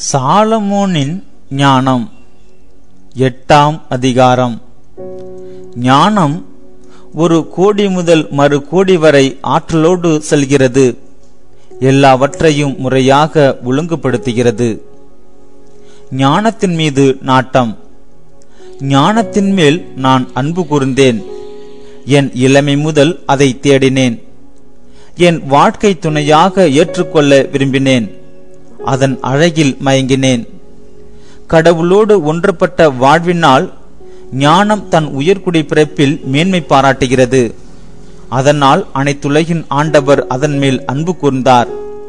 சாலமோனின் ஞானம் எட்டாம் அதிகாரம் ஞானம் ஒரு கோடி முதல் மறு கோடி வரை ஆற்றலோடு செல்கிறது எல்லாவற்றையும் முறையாக ஒழுங்குபடுத்துகிறது ஞானத்தின் மீது நாட்டம் ஞானத்தின் மேல் நான் அன்பு கூர்ந்தேன் என் இளமை முதல் அதை தேடினேன் என் வாழ்க்கை துணையாக ஏற்றுக்கொள்ள விரும்பினேன் அதன் அழகில் மயங்கினேன் கடவுளோடு ஒன்றுபட்ட வாழ்வினால் ஞானம் தன் உயர்குடி பிறப்பில் மேன்மை பாராட்டுகிறது அதனால் அனைத்துலகின் ஆண்டவர் அதன் மேல் அன்பு கூர்ந்தார்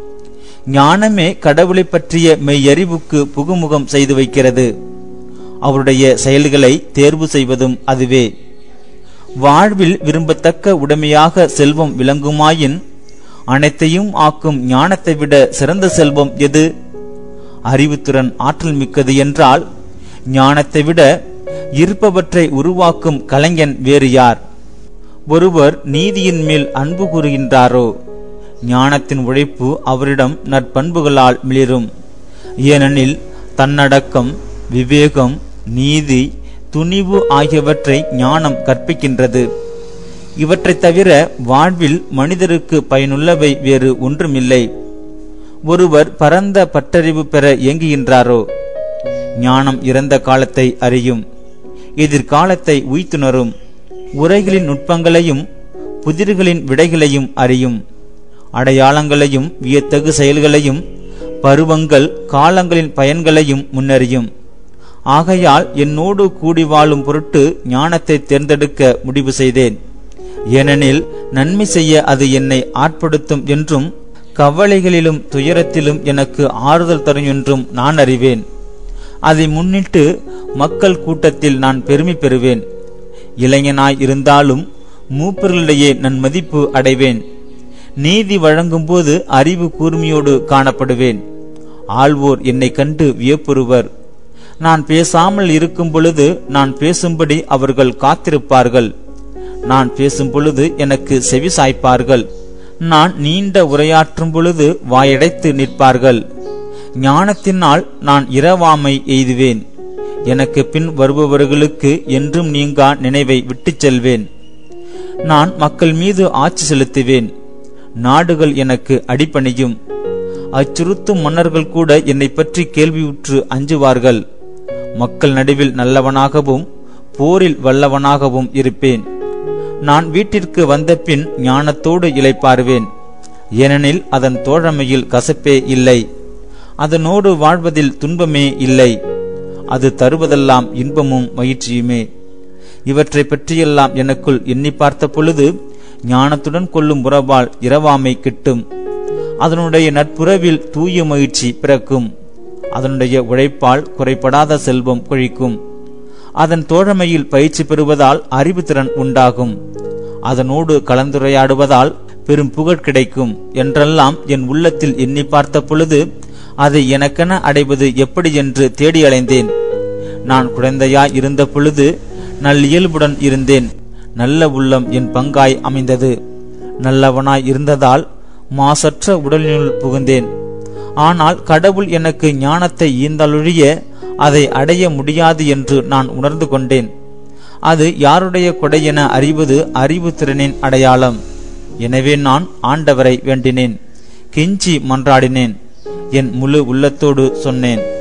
ஞானமே கடவுளை பற்றிய மெய்யறிவுக்கு புகுமுகம் செய்து வைக்கிறது அவருடைய செயல்களை தேர்வு செய்வதும் அதுவே வாழ்வில் விரும்பத்தக்க உடைமையாக செல்வம் விளங்குமாயின் அனைத்தையும் ஆக்கும் ஞானத்தை விட சிறந்த செல்வம் எது அறிவுத்திறன் ஆற்றல் மிக்கது என்றால் ஞானத்தை விட இருப்பவற்றை உருவாக்கும் கலைஞன் வேறு யார் ஒருவர் நீதியின் மேல் அன்பு கூறுகின்றாரோ ஞானத்தின் உழைப்பு அவரிடம் நற்பண்புகளால் மிளிரும் ஏனெனில் தன்னடக்கம் விவேகம் நீதி துணிவு ஆகியவற்றை ஞானம் கற்பிக்கின்றது இவற்றைத் தவிர வாழ்வில் மனிதருக்கு பயனுள்ளவை வேறு ஒன்றுமில்லை ஒருவர் பரந்த பட்டறிவு பெற இயங்குகின்றாரோ ஞானம் இறந்த காலத்தை அறியும் எதிர்காலத்தை உய்த்துணரும் உரைகளின் நுட்பங்களையும் புதிர்களின் விடைகளையும் அறியும் அடையாளங்களையும் வியத்தகு செயல்களையும் பருவங்கள் காலங்களின் பயன்களையும் முன்னறியும் ஆகையால் என்னோடு கூடி வாழும் பொருட்டு ஞானத்தை தேர்ந்தெடுக்க முடிவு செய்தேன் ஏனெனில் நன்மை செய்ய அது என்னை ஆட்படுத்தும் என்றும் கவலைகளிலும் துயரத்திலும் எனக்கு ஆறுதல் தரும் என்றும் நான் அறிவேன் அதை முன்னிட்டு மக்கள் கூட்டத்தில் நான் பெருமை பெறுவேன் இளைஞனாய் இருந்தாலும் மூப்பர்களிடையே நன் மதிப்பு அடைவேன் நீதி வழங்கும்போது அறிவு கூர்மையோடு காணப்படுவேன் ஆள்வோர் என்னை கண்டு வியப்புறுவர் நான் பேசாமல் இருக்கும் பொழுது நான் பேசும்படி அவர்கள் காத்திருப்பார்கள் நான் பேசும் பொழுது எனக்கு செவி சாய்ப்பார்கள் நான் நீண்ட உரையாற்றும் பொழுது வாயடைத்து நிற்பார்கள் ஞானத்தினால் நான் இரவாமை எய்துவேன் எனக்கு பின் வருபவர்களுக்கு என்றும் நீங்கா நினைவை விட்டுச் செல்வேன் நான் மக்கள் மீது ஆட்சி செலுத்துவேன் நாடுகள் எனக்கு அடிபணியும் அச்சுறுத்தும் மன்னர்கள் கூட என்னை பற்றி கேள்வியுற்று அஞ்சுவார்கள் மக்கள் நடுவில் நல்லவனாகவும் போரில் வல்லவனாகவும் இருப்பேன் நான் வீட்டிற்கு வந்த பின் ஞானத்தோடு இளைப்பாருவேன் ஏனெனில் அதன் தோழமையில் கசப்பே இல்லை அதனோடு வாழ்வதில் துன்பமே இல்லை அது தருவதெல்லாம் இன்பமும் மகிழ்ச்சியுமே இவற்றை பற்றியெல்லாம் எனக்குள் எண்ணி பார்த்த பொழுது ஞானத்துடன் கொள்ளும் உறவால் இரவாமை கிட்டும் அதனுடைய நட்புறவில் தூய மகிழ்ச்சி பிறக்கும் அதனுடைய உழைப்பால் குறைபடாத செல்வம் கொழிக்கும் அதன் தோழமையில் பயிற்சி பெறுவதால் அறிவுத்திறன் உண்டாகும் அதனோடு கலந்துரையாடுவதால் பெரும் புகழ் கிடைக்கும் என்றெல்லாம் என் உள்ளத்தில் எண்ணி பார்த்த பொழுது அதை எனக்கென அடைவது எப்படி என்று தேடி அலைந்தேன் நான் குழந்தையாய் இருந்த பொழுது நல்லியல்புடன் இருந்தேன் நல்ல உள்ளம் என் பங்காய் அமைந்தது நல்லவனாய் இருந்ததால் மாசற்ற உடலினுள் புகுந்தேன் ஆனால் கடவுள் எனக்கு ஞானத்தை ஈந்தலொழிய அதை அடைய முடியாது என்று நான் உணர்ந்து கொண்டேன் அது யாருடைய கொடை என அறிவது அறிவு திறனின் அடையாளம் எனவே நான் ஆண்டவரை வேண்டினேன் கெஞ்சி மன்றாடினேன் என் முழு உள்ளத்தோடு சொன்னேன்